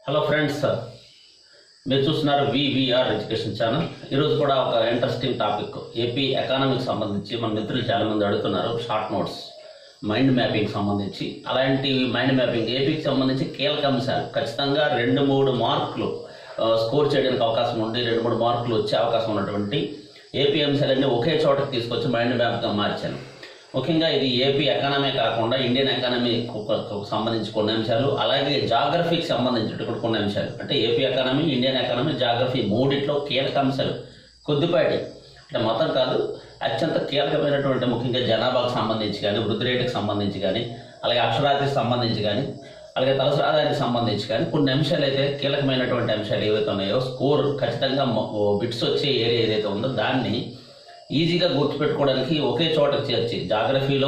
Hello friends మీరు చూస్తున్నారు VVR education channel ఈరోజు కూడా ఒక ఇంట్రెస్టింగ్ టాపిక్ ఏపీ ఎకానమీకి సంబంధించి మన మిత్రులు చాలా మంది అడుగుతున్నారు షార్ట్ నోట్స్ మైండ్ మ్యాపింగ్ సంబంధించి అలాంటి మైండ్ మ్యాపింగ్ ఏపీకి సంబంధించి కీలక అంశాలు ఖచ్చితంగా రెండు మూడు మార్కులు ఆ, స్కోర్ చేయడానికి అవకాశం ఉండి రెండు మూడు మార్కులు వచ్చే అవకాశం ఉన్నటువంటి ఏపీ అంశాలన్నీ ఒకే చోటకి తీసుకొచ్చి మైండ్ మ్యాప్గా మార్చాను ముఖ్యంగా ఇది ఏపీ ఎకానమీ కాకుండా ఇండియన్ ఎకానమీ సంబంధించి కొన్ని అంశాలు అలాగే జాగ్రఫీకి సంబంధించి కూడా కొన్ని అంశాలు అంటే AP economy Indian economy geography మూడిట్లో కీలక అంశాలు కొద్దిపాటి అంటే మొత్తం కాదు అత్యంత కీలకమైనటువంటి ముఖ్యంగా జనాభాకు సంబంధించి కానీ వృద్ధి రేటుకి సంబంధించి కానీ అలాగే అక్షరాస్యతకి సంబంధించి కానీ అలాగే తలసరి ఆదాయానికి సంబంధించి కానీ కొన్ని అంశాలు అయితే కీలకమైనటువంటి అంశాలు ఏవైతే ఉన్నాయో స్కోర్ ఖచ్చితంగా బిట్స్ వచ్చే ఏరియా ఏదైతే ఉందో దాన్ని ఈజీగా గుర్తుపెట్టుకోవడానికి ఒకే చోటకి చేర్చి జాగ్రఫీలో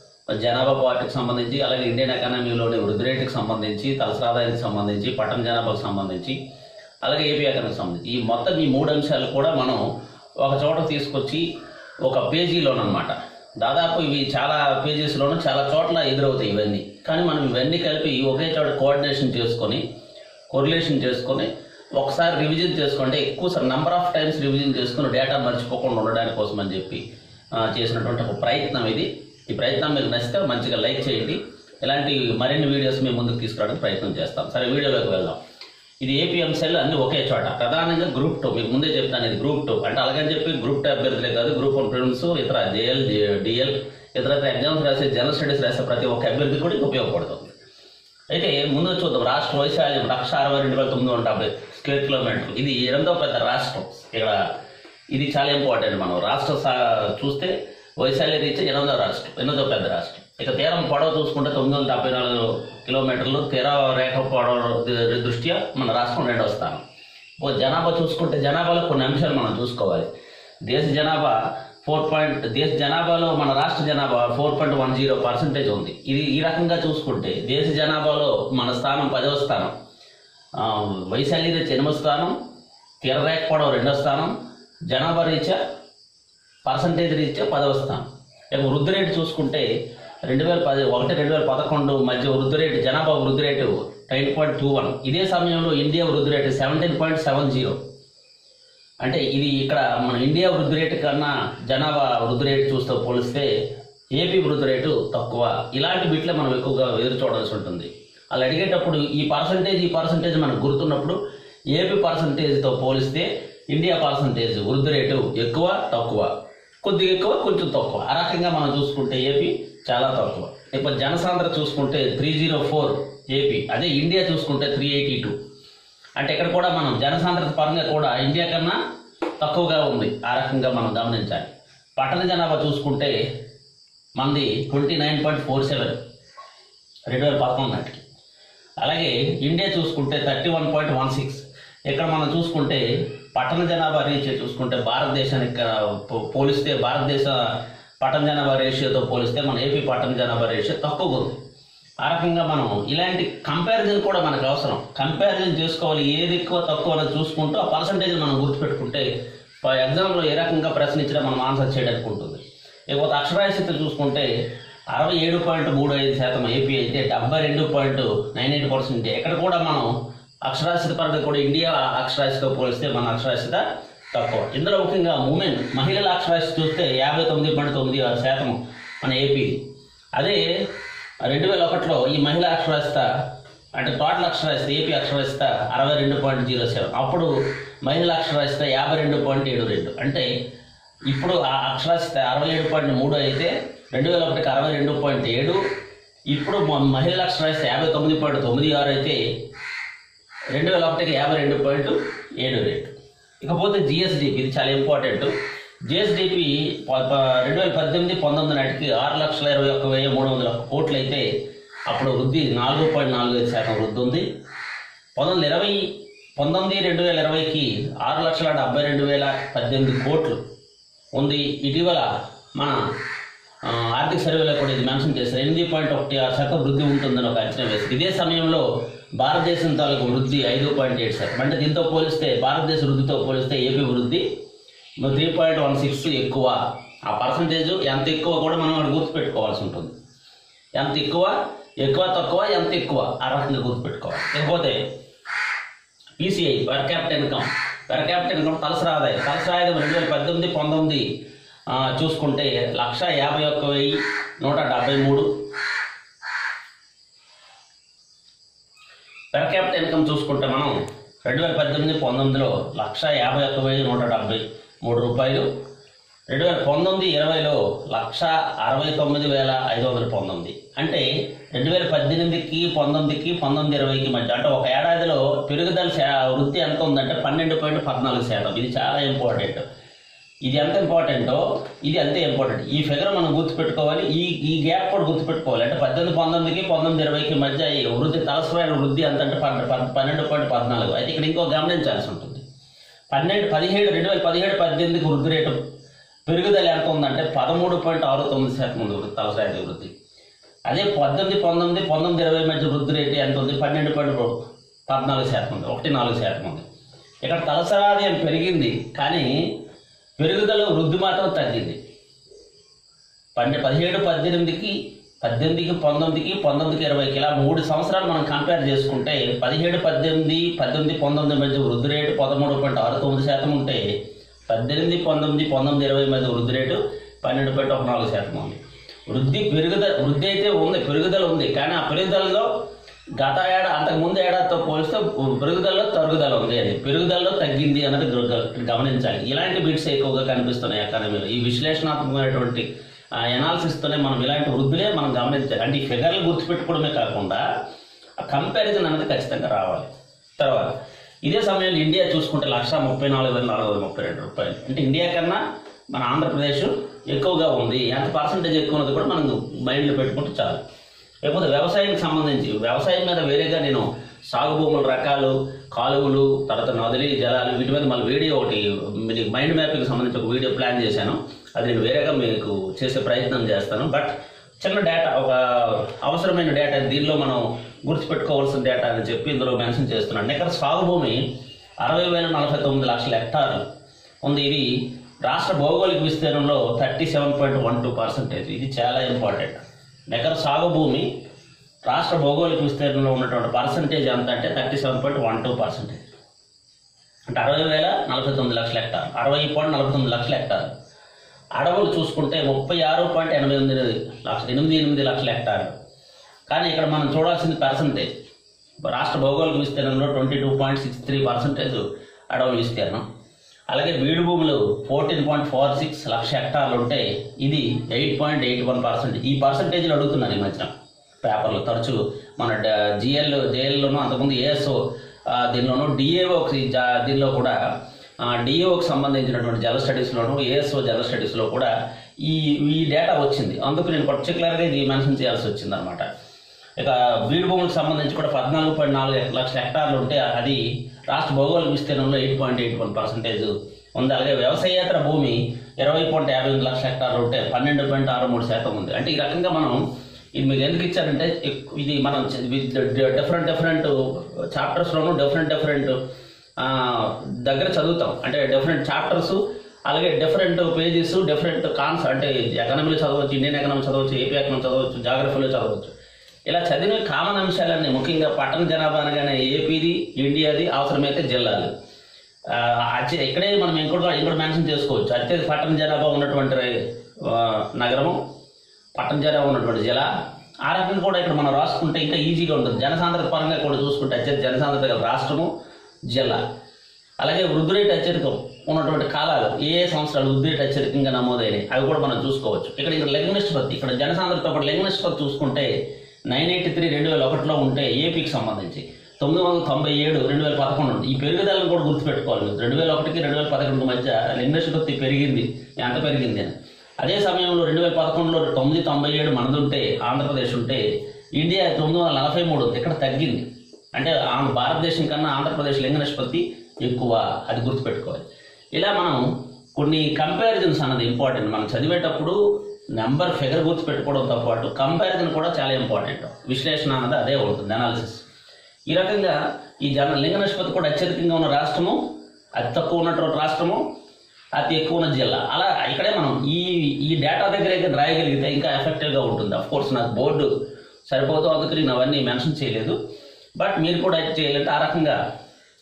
జనాభా పార్టీకి సంబంధించి అలాగే ఇండియన్ ఎకానమీలోని వృద్ధి రేటుకి సంబంధించి తలసరి ఆదాయానికి సంబంధించి పట్టణ జనాభాకు సంబంధించి అలాగే ఏపీ ఎకానమీకి సంబంధించి ఈ మొత్తం ఈ మూడు అంశాలు కూడా మనం ఒక చోట తీసుకొచ్చి ఒక పేజీలోనమాట దాదాపు ఇవి చాలా పేజెస్లోనూ చాలా చోట్ల ఎదురవుతాయి ఇవన్నీ కానీ మనం ఇవన్నీ కలిపి ఒకే చోట కోఆర్డినేషన్ చేసుకొని కొరిలేషన్ చేసుకొని ఒకసారి రివిజన్ చేసుకుంటే ఎక్కువ సార్ నెంబర్ ఆఫ్ టైమ్స్ రివిజన్ చేసుకుని డేటా మర్చిపోకుండా ఉండడానికి కోసం అని చెప్పి ఆ, చేసినటువంటి ఒక ప్రయత్నం ఇది ఈ ప్రయత్నం మీకు నచ్చితే మంచిగా లైక్ చేయండి ఇలాంటి మరిన్ని వీడియోస్ మేము ముందుకు తీసుకురావడానికి ప్రయత్నం చేస్తాం సరే వీడియోలోకి వెళ్దాం ఇది ఏపీఎం సెల్ అన్ని ఒకే చోట ప్రధానంగా గ్రూప్ టూ మీకు ముందే చెప్తాను ఇది గ్రూప్ టూ అంటే అలాగని చెప్పి గ్రూప్ టూ అభ్యర్థులే కాదు గ్రూప్ వన్ ప్రిలిమ్స్ ఇతర జేఎల్ డిఎల్ ఇతర ఎగ్జామ్స్ రాసే జనరల్ స్టడీస్ రాసే ప్రతి ఒక్క అభ్యర్థి కూడా ఇది ఉపయోగపడుతుంది అయితే ముందు చూద్దాం రాష్ట్ర వైశాల్యం లక్ష అరవై రెండు వేల తొమ్మిది వందల డెబ్బై స్క్వేర్ కిలోమీటర్లు ఇది ఎనిమిదో పెద్ద రాష్ట్రం ఇక్కడ ఇది చాలా ఇంపార్టెంట్ మనం రాష్ట్ర సా- చూస్తే వైశాల్య రీత్యా ఎనిమిదో రాష్ట్రం ఎనిమిదో పెద్ద రాష్ట్రం ఇక తీరం పొడవు చూసుకుంటే తొమ్మిది వందల డెబ్బై నాలుగు కిలోమీటర్లు తీర రేఖ పొడవు ది- దృష్ట్యా మన రాష్ట్రం రెండవ స్థానం ఓ జనాభా చూసుకుంటే జనాభాలో కొన్ని అంశాలు మనం చూసుకోవాలి దేశ జనాభా ఫోర్ పాయింట్ దేశ జనాభాలో మన రాష్ట్ర జనాభా four point one zero percentage ఉంది ఇది ఈ రకంగా చూసుకుంటే దేశ జనాభాలో మన స్థానం పదవ స్థానం ఆ, వైశాల్య రీత్యా ఎనిమిదో స్థానం తీరరేఖ పొడవు రెండో స్థానం జనాభా రీత్యా పర్సంటేజ్ రీత్యా పదవ స్థానం ఇక వృద్ధి రేటు చూసుకుంటే రెండు వేల పది ఒకటి రెండు వేల పదకొండు మధ్య వృద్ధి రేటు జనాభా వృద్ధి రేటు నైన్ పాయింట్ టూ వన్ ఇదే సమయంలో ఇండియా వృద్ధి రేటు సెవెంటీన్ పాయింట్ సెవెన్ జీరో అంటే ఇది ఇక్కడ మన ఇండియా వృద్ధి రేటు కన్నా జనాభా వృద్ధి రేటు చూస్తూ పోలిస్తే ఏపీ వృద్ధి రేటు తక్కువ ఇలాంటి బిట్లే మనం ఎక్కువగా ఎదురు చూడాల్సి ఉంటుంది అలా అడిగేటప్పుడు ఈ పర్సంటేజ్ ఈ పర్సంటేజ్ మనకు గుర్తున్నప్పుడు ఏపీ పర్సంటేజ్తో పోలిస్తే ఇండియా పర్సంటేజ్ వృద్ధి రేటు ఎక్కువ తక్కువ కొద్దిగా ఎక్కువ కొంచెం తక్కువ ఆ రకంగా మనం చూసుకుంటే ఏపీ చాలా తక్కువ ఇప్పుడు జనసాంద్రత చూసుకుంటే త్రీ జీరో ఫోర్ ఏపీ అదే ఇండియా చూసుకుంటే త్రీ ఎయిటీ టూ అంటే ఇక్కడ కూడా మనం జనసాంద్రత పరంగా కూడా ఇండియా కన్నా తక్కువగా ఉంది ఆ రకంగా మనం గమనించాలి పట్టణ జనాభా చూసుకుంటే మనది twenty nine point four seven రెండు వేల పదకొండు నాటికి అలాగే ఇండియా చూసుకుంటే thirty one point one six ఇక్కడ మనం చూసుకుంటే పట్టణ జనాభా రేషియో చూసుకుంటే భారతదేశానికి ఆ, పో- పోలిస్తే భారతదేశ పట్టణ జనాభా రేషియోతో పోలిస్తే మన ఏపీ పట్టణ జనాభా రేషియో తక్కువగా ఉంది ఆ రకంగా మనం ఇలాంటి కంపారిజన్ కూడా మనకు అవసరం కంపారిజన్ చేసుకోవాలి ఏది ఎక్కువ తక్కువ అనేది చూసుకుంటూ ఆ పర్సంటేజ్ మనం గుర్తుపెట్టుకుంటే ప- ఎగ్జామ్లో ఏ రకంగా ప్రశ్న ఇచ్చినా మనం ఆన్సర్ చేయడానికి ఉంటుంది ఇకపోతే అక్షరాస్యత చూసుకుంటే అరవై ఏడు పాయింట్ మూడు ఐదు శాతం ఏపీ అయితే డెబ్బై రెండు పాయింట్ నైన్ ఎయిట్ పర్సెంట్ ఎక్కడ కూడా మనం అక్షరాస్యత పరంగా కూడా ఇండియా అక్షరాస్యత పోలిస్తే మన అక్షరాస్యత తక్కువ ఇందులో ముఖ్యంగా ఉమెన్ మహిళల అక్షరాస్యత చూస్తే యాభై తొమ్మిది పాయింట్ తొమ్మిది ఆరు శాతం మన ఏపీ అదే రెండు వేల ఒకటిలో ఈ మహిళా అక్షరాస్యత అంటే టోటల్ అక్షరాస్యత ఏపీ అక్షరాస్యత అరవై రెండు పాయింట్ జీరో సెవెన్ అప్పుడు మహిళల అక్షరాస్యత యాభై రెండు పాయింట్ ఏడు రెండు అంటే ఇప్పుడు ఆ అక్షరాస్యత అరవై ఏడు పాయింట్ మూడు అయితే రెండు వేల ఒకటికి అరవై రెండు పాయింట్ ఏడు ఇప్పుడు మ- మహిళల అక్షరాస్యత యాభై తొమ్మిది పాయింట్ తొమ్మిది ఆరు అయితే రెండు వేల ఒకటికి యాభై రెండు పాయింట్ ఏడు రేటు ఇకపోతే జిఎస్డిపి ఇది చాలా ఇంపార్టెంట్ జిఎస్డిపి రెండు వేల పద్దెనిమిది పంతొమ్మిది నాటికి ఆరు లక్షల ఇరవై ఒక్క వెయ్యి మూడు వందల కోట్లు అయితే అప్పుడు వృద్ధి నాలుగు పాయింట్ నాలుగు ఐదు శాతం వృద్ధి ఉంది పంతొమ్మిది ఇరవై పంతొమ్మిది రెండు వేల ఇరవైకి ఆరు లక్షల డెబ్బై రెండు వేల పద్దెనిమిది కోట్లు ఉంది ఇటీవల మన ఆ, ఆర్థిక సర్వేలో కూడా ఇది మెన్షన్ చేశారు ఎనిమిది పాయింట్ ఒకటి ఆరు శాతం వృద్ధి ఉంటుందని ఒక అంచనా వేసి ఇదే సమయంలో భారతదేశం తాలూకు వృద్ధి ఐదు పాయింట్ ఏడు శాతం అంటే దీంతో పోలిస్తే భారతదేశ వృద్ధితో పోలిస్తే ఏపీ వృద్ధి త్రీ పాయింట్ వన్ సిక్స్ ఎక్కువ ఆ పర్సంటేజ్ ఎంత ఎక్కువ కూడా మనం అక్కడ గుర్తుపెట్టుకోవాల్సి ఉంటుంది ఎంత ఎక్కువ ఎక్కువ తక్కువ ఎంత ఎక్కువ ఆ రకంగా గుర్తుపెట్టుకోవాలి లేకపోతే PCI per capital income per capital income తలసరి ఆదాయం తలసరి ఆదాయం రెండు వేల పద్దెనిమిది పంతొమ్మిది ఆ, చూసుకుంటే లక్ష యాభై ఒక్క వెయ్యి నూట డెబ్బై మూడు పెర్ క్యాపిటల్ ఇన్కమ్ చూసుకుంటే మనం రెండు వేల పద్దెనిమిది పంతొమ్మిదిలో లక్ష యాభై ఒక్క వెయ్యి నూట డెబ్బై మూడు రూపాయలు రెండు వేల పంతొమ్మిది ఇరవైలో లక్ష అరవై తొమ్మిది వేల ఐదు వందల పంతొమ్మిది అంటే రెండు వేల పద్దెనిమిదికి పంతొమ్మిదికి పంతొమ్మిది ఇరవైకి మధ్య అంటే ఒక ఏడాదిలో పెరుగుదల శా- వృద్ధి ఎంత ఉందంటే పన్నెండు పాయింట్ పద్నాలుగు శాతం ఇది చాలా ఇంపార్టెంట్ ఇది ఎంత ఇంపార్టెంటో ఇది అంతే ఇంపార్టెంట్ ఈ ఫిగర్ మనం గుర్తుపెట్టుకోవాలి ఈ ఈ గ్యాప్ కూడా గుర్తుపెట్టుకోవాలి అంటే పద్దెనిమిది పంతొమ్మిదికి పంతొమ్మిది ఇరవైకి మధ్య ఈ వృద్ధి తలసమైన వృద్ధి ఎంత అంటే పన్నెండు పన్- పన్నెండు పాయింట్ పద్నాలుగు అయితే ఇక్కడ ఇంకో గమనించాల్సి ఉంటుంది పన్నెండు పదిహేడు రెండు వేల పదిహేడు పద్దెనిమిదికి వృద్ధి రేటు పెరుగుదల ఎంత ఉందంటే పదమూడు పాయింట్ ఆరు తొమ్మిది శాతం ఉంది వృద్ధి తలసరి వృద్ధి అదే పద్దెనిమిది పంతొమ్మిది పంతొమ్మిది ఇరవై మధ్య వృద్ధి రేటు ఎంత ఉంది పన్నెండు పాయింట్ పద్నాలుగు శాతం ఉంది ఒకటి నాలుగు శాతం ఉంది ఇక్కడ తలసరి ఆదాయం పెరిగింది కానీ పెరుగుదల వృద్ధి మాత్రం తగ్గింది పన్నె పదిహేడు పద్దెనిమిదికి పద్దెనిమిదికి పంతొమ్మిదికి పంతొమ్మిదికి ఇరవైకి ఇలా మూడు సంవత్సరాలు మనం కంపేర్ చేసుకుంటే పదిహేడు పద్దెనిమిది పద్దెనిమిది పంతొమ్మిది మధ్య వృద్ధి రేటు పదమూడు పాయింట్ ఆరు తొమ్మిది శాతం ఉంటే పద్దెనిమిది పంతొమ్మిది పంతొమ్మిది ఇరవై మధ్య వృద్ధి రేటు పన్నెండు పాయింట్ ఒక నాలుగు శాతం ఉంది వృద్ధి పెరుగుదల వృద్ధి అయితే ఉంది పెరుగుదల ఉంది కానీ ఆ పెరుగుదలలో గత ఏడా అంతకు ముందు ఏడాదితో పోలిస్తే పెరుగుదలలో తరుగుదల ఉంది అది పెరుగుదలలో తగ్గింది అన్నది గ- గ- గమనించాలి ఇలాంటి బిట్స్ ఎక్కువగా కనిపిస్తున్నాయి ఎకానమీలో ఈ విశ్లేషణాత్మకమైనటువంటి ఎనాలిసిస్తోనే మనం ఇలాంటి వృద్ధులే మనం గమనించాలి అంటే ఈ ఫిగర్లు గుర్తుపెట్టుకోవడమే కాకుండా ఆ కంపారిజన్ అనేది ఖచ్చితంగా రావాలి తర్వాత ఇదే సమయంలో ఇండియా చూసుకుంటే లక్ష ముప్పై నాలుగు వేల నాలుగు వందల ముప్పై రెండు రూపాయలు అంటే ఇండియా కన్నా మన ఆంధ్రప్రదేశ్ ఎక్కువగా ఉంది ఎంత పర్సంటేజ్ ఎక్కువ ఉన్నది కూడా మనం మైండ్లో పెట్టుకుంటే చాలు లేకపోతే వ్యవసాయానికి సంబంధించి వ్యవసాయం మీద వేరేగా నేను సాగు భూముల రకాలు కాలువలు తర్వాత నదులు జలాలు వీటి మీద మళ్ళీ వీడియో ఒకటి మీకు మైండ్ మ్యాపింగ్ సంబంధించి ఒక వీడియో ప్లాన్ చేశాను అది నేను వేరేగా మీకు చేసే ప్రయత్నం చేస్తాను బట్ చిన్న డేటా ఒక అవసరమైన డేటా దీనిలో మనం గుర్తుపెట్టుకోవాల్సిన డేటా అని చెప్పి ఇందులో మెన్షన్ చేస్తున్నాను ఇక్కడ సాగు భూమి అరవై వేల నలభై తొమ్మిది లక్షల హెక్టార్లు ఉంది ఇది రాష్ట్ర భౌగోళిక విస్తీర్ణంలో thirty seven point one two percentage ఇది చాలా ఇంపార్టెంట్ ఎకర సాగు భూమి రాష్ట్ర భౌగోళిక విస్తీర్ణంలో ఉన్నటువంటి పర్సంటేజ్ ఎంత అంటే thirty seven point one two percentage అంటే అరవై వేల నలభై తొమ్మిది లక్షల హెక్టార్ అరవై పాయింట్ నలభై తొమ్మిది లక్షల హెక్టార్ అడవులు చూసుకుంటే ముప్పై ఆరు పాయింట్ ఎనభై ఎనిమిది లక్షల ఎనిమిది ఎనిమిది లక్షల హెక్టార్లు కానీ ఇక్కడ మనం చూడాల్సింది పర్సంటేజ్ రాష్ట్ర భౌగోళిక విస్తీర్ణంలో twenty two point six three percentage అడవుల విస్తీర్ణం అలాగే బీడు భూములు fourteen point four six lakh హెక్టార్లు ఉంటే ఇది eight point eight one percent ఈ పర్సంటేజ్లు అడుగుతున్నారు ఈ మధ్యన పేపర్లో తరచు మన జిఎల్ జేఎల్లోనూ అంతకుముందు ఏఎస్ఓ దీనిలోనూ డిఏఓ దీనిలో కూడా డిఏఓకి సంబంధించినటువంటి జల స్టడీస్లోను ఏఎస్ఓ జల స్టడీస్లో కూడా ఈ ఈ డేటా వచ్చింది అందుకు నేను పర్టికులర్గా ఇది మెన్షన్ చేయాల్సి వచ్చింది అనమాట ఇక బీడు భూములకు సంబంధించి కూడా పద్నాలుగు పాయింట్ నాలుగు లక్షల హెక్టార్లు ఉంటే అది రాష్ట్ర భౌగోళిక విస్తీర్ణంలో eight point eight one percentage ఉంది అలాగే వ్యవసాయేతర భూమి ఇరవై పాయింట్ యాభై ఎనిమిది లక్షల హెక్టార్లు ఉంటే పన్నెండు పాయింట్ ఆరు మూడు శాతం ఉంది అంటే ఈ రకంగా మనం ఇది మీకు ఎందుకు ఇచ్చారంటే ఎక్- ఇది మనం డిఫరెంట్ డిఫరెంట్ చాప్టర్స్లోనూ డిఫరెంట్ డిఫరెంట్ దగ్గర చదువుతాం అంటే డిఫరెంట్ చాప్టర్స్ అలాగే డిఫరెంట్ పేజెస్ డిఫరెంట్ కాన్స్ అంటే ఎకనామీలో చదవచ్చు ఇండియన్ ఎకనామీ చదవచ్చు ఏపీ ఎకనామీ చదవచ్చు జాగ్రఫీలో చదవచ్చు ఇలా చదివిన కామన్ అంశాలన్నీ ముఖ్యంగా పట్టణ జనాభా అనగానే ఏపీది ఇండియాది అవసరమైతే జిల్లాలు ఆ, అచ్చే ఇక్కడే మనం ఇంకోటి ఇంకోటి మెన్షన్ చేసుకోవచ్చు అత్యధిక పట్టణ జనాభా ఉన్నటువంటి ఆ, నగరము పట్టణ జనాభా ఉన్నటువంటి జిల్లా ఆ రకంగా కూడా ఇక్కడ మనం రాసుకుంటే ఇంకా ఈజీగా ఉంటుంది జనసాంద్రత పరంగా కూడా చూసుకుంటే అత్యధిక జనసాంద్రత గల రాష్ట్రము జిల్లా అలాగే వృద్ధి రేటు అత్యధికం ఉన్నటువంటి కాలాలు ఏ ఏ సంవత్సరాలు వృద్ధి రేటు అత్యధికంగా నమోదైనవి అవి కూడా మనం చూసుకోవచ్చు ఇక్కడ ఇక్కడ లింగ నిష్పత్తి ఇక్కడ జనసాంద్రత పాటు లింగ నిష్పత్తి చూసుకుంటే నైన్ ఎయిటీ త్రీ రెండు వేల ఒకటిలో ఉంటే ఏపీకి సంబంధించి తొమ్మిది వందల తొంభై ఏడు రెండు వేల పదకొండు ఉంది. ఈ పెరుగుదలను కూడా గుర్తుపెట్టుకోవాలి మీరు. రెండు వేల ఒకటికి రెండు వేల పదకొండు మధ్య లింగ నిష్పత్తి పెరిగింది ఎంత పెరిగింది అని అదే సమయంలో రెండు వేల పదకొండులో తొమ్మిది తొంభై ఏడు మనది ఉంటే ఆంధ్రప్రదేశ్ ఉంటే ఇండియా తొమ్మిది వందల నలభై మూడు ఉంది ఇక్కడ తగ్గింది అంటే ఆంధ్ర భారతదేశం కన్నా ఆంధ్రప్రదేశ్ లింగ నిష్పత్తి ఎక్కువ అది గుర్తుపెట్టుకోవాలి ఇలా మనం కొన్ని కంపారిజన్స్ అన్నది ఇంపార్టెంట్ మనం చదివేటప్పుడు నెంబర్ ఫిగర్ గుర్తుపెట్టుకోవడంతో పాటు కంపారిజన్ కూడా చాలా ఇంపార్టెంట్ విశ్లేషణ అన్నది అదే ఉంటుంది అనాలిసిస్ ఈ రకంగా ఈ జన లింగ నిష్పత్తి కూడా అత్యధికంగా ఉన్న రాష్ట్రము అతి తక్కువ ఉన్నటువంటి రాష్ట్రము అతి ఎక్కువ ఉన్న జిల్లా అలా ఇక్కడే మనం ఈ ఈ డేటా దగ్గర అయితే రాయగలిగితే ఇంకా ఎఫెక్టివ్గా ఉంటుంది అఫ్ కోర్స్ నాకు బోర్డు సరిపోతూ అందుకు నేను అవన్నీ మెన్షన్ చేయలేదు బట్ మీరు కూడా అయితే చేయాలంటే ఆ రకంగా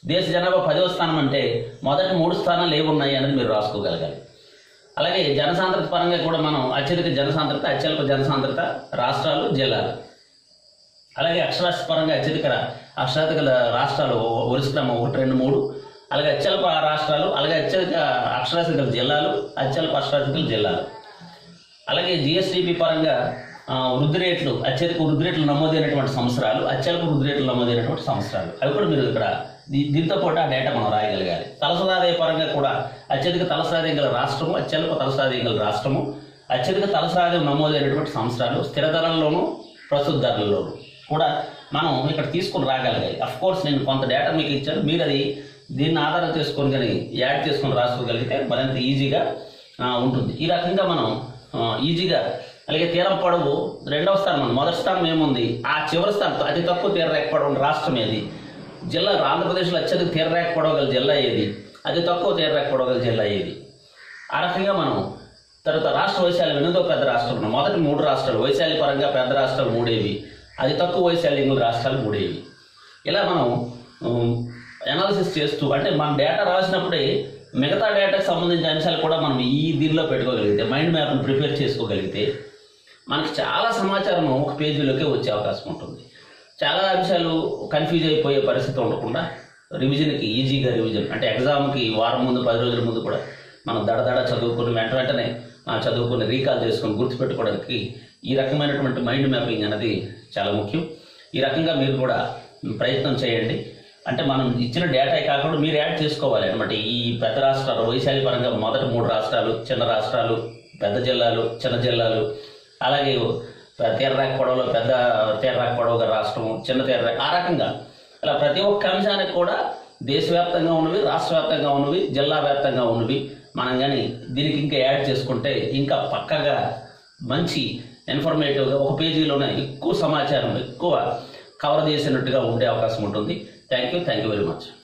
దేశ జనాభా పదవ స్థానం అంటే మొదటి మూడు స్థానాలు ఏమున్నాయి అనేది మీరు రాసుకోగలగాలి అలాగే జనసాంద్రత పరంగా కూడా మనం అత్యధిక జనసాంద్రత అత్యల్ప జనసాంద్రత రాష్ట్రాలు జిల్లాలు అలాగే అక్షరాస్యత పరంగా అత్యధిక రా- అక్షరాస్యత గల రాష్ట్రాలు వరుసక్రమ ఒకటి రెండు మూడు అలాగే అత్యల్ప రాష్ట్రాలు అలాగే అత్యధిక అక్షరాస్యత గల జిల్లాలు అత్యల్ప అక్షరాస్యత గల జిల్లాలు అలాగే జిఎస్టిపి పరంగా ఆ, వృద్ధి రేట్లు అత్యధిక వృద్ధి రేట్లు నమోదైనటువంటి సంవత్సరాలు అత్యల్ప వృద్ధి రేట్లు నమోదైనటువంటి సంవత్సరాలు అవి కూడా మీరు ఇక్కడ దీ- దీంతో పాటు ఆ డేటా మనం రాయగలగాలి తలసరాదాయ పరంగా కూడా అత్యధిక తలసరాదాయం గల రాష్ట్రము అత్యల్ప తలసరాదాయం గల రాష్ట్రము అత్యధిక తలసరాదాయం నమోదైనటువంటి సంవత్సరాలు స్థిర ధరల్లోనూ ప్రస్తుత ధరల్లోనూ కూడా మనం ఇక్కడ తీసుకుని రాగలగాలి అఫ్ కోర్స్ నేను కొంత డేటా మీకు ఇచ్చాను మీరు అది దీన్ని ఆధారం చేసుకొని కానీ యాడ్ చేసుకొని రాసుకోగలిగితే మరింత ఈజీగా ఆ, ఉంటుంది ఈ రకంగా మనం ఆ, ఈజీగా అలాగే తీరం పొడవు రెండవ స్థానం ఉంది మొదటి స్థానం ఏముంది ఆ చివరి స్థానం అతి తక్కువ తీరరేఖ పొడవు ఉన్న రాష్ట్రం ఏది జిల్లా ఆంధ్రప్రదేశ్లో అత్యధిక తీరరేఖ పొడవు గల జిల్లా ఏది అతి తక్కువ తీరరేఖ పొడవు గల జిల్లా ఏది ఆ రకంగా మనం తర్వాత రాష్ట్ర వైశాల్యం ఎనిమిదో పెద్ద రాష్ట్రం ఉన్నాయి. మొదటి మూడు రాష్ట్రాలు వైశాల్య పరంగా పెద్ద రాష్ట్రాలు మూడేవి అతి తక్కువ వైశాల్యం గల రాష్ట్రాలు మూడేవి ఇలా మనం అనాలిసిస్ చేస్తూ అంటే మన డేటా రాసినప్పుడే మిగతా డేటాకి సంబంధించిన అంశాలు కూడా మనం ఈ దీనిలో పెట్టుకోగలిగితే మైండ్ మ్యాప్ని ప్రిపేర్ చేసుకోగలిగితే మనకి చాలా సమాచారం ఒక పేజీలోకే వచ్చే అవకాశం ఉంటుంది చాలా అంశాలు కన్ఫ్యూజ్ అయిపోయే పరిస్థితి ఉండకుండా రివిజన్కి ఈజీగా రివిజన్ అంటే ఎగ్జామ్కి వారం ముందు పది రోజుల ముందు కూడా మనం దడదడ చదువుకుని వెంట వెంటనే ఆ, చదువుకుని రీకాల్ చేసుకుని గుర్తుపెట్టుకోవడానికి ఈ రకమైనటువంటి మైండ్ మ్యాపింగ్ అనేది చాలా ముఖ్యం ఈ రకంగా మీరు కూడా ప్రయత్నం చేయండి అంటే మనం ఇచ్చిన డేటా కాకుండా మీరు యాడ్ చేసుకోవాలి అనమాట ఈ పెద్ద రాష్ట్రాలు వైశాల్య పరంగా మొదటి మూడు రాష్ట్రాలు చిన్న రాష్ట్రాలు పెద్ద జిల్లాలు చిన్న జిల్లాలు అలాగే తీరరాక పొడవులో పెద్ద తీరరాక పొడవు గల రాష్ట్రం చిన్న తీరరాక ఆ రకంగా ఇలా ప్రతి ఒక్క అంశానికి కూడా దేశవ్యాప్తంగా ఉన్నవి రాష్ట్ర వ్యాప్తంగా ఉన్నవి జిల్లా వ్యాప్తంగా ఉన్నవి మనం కానీ దీనికి ఇంకా యాడ్ చేసుకుంటే ఇంకా పక్కగా మంచి ఇన్ఫర్మేటివ్గా ఒక పేజీలోనే ఎక్కువ సమాచారం ఎక్కువ కవర్ చేసినట్టుగా ఉండే అవకాశం ఉంటుంది thank you thank you very much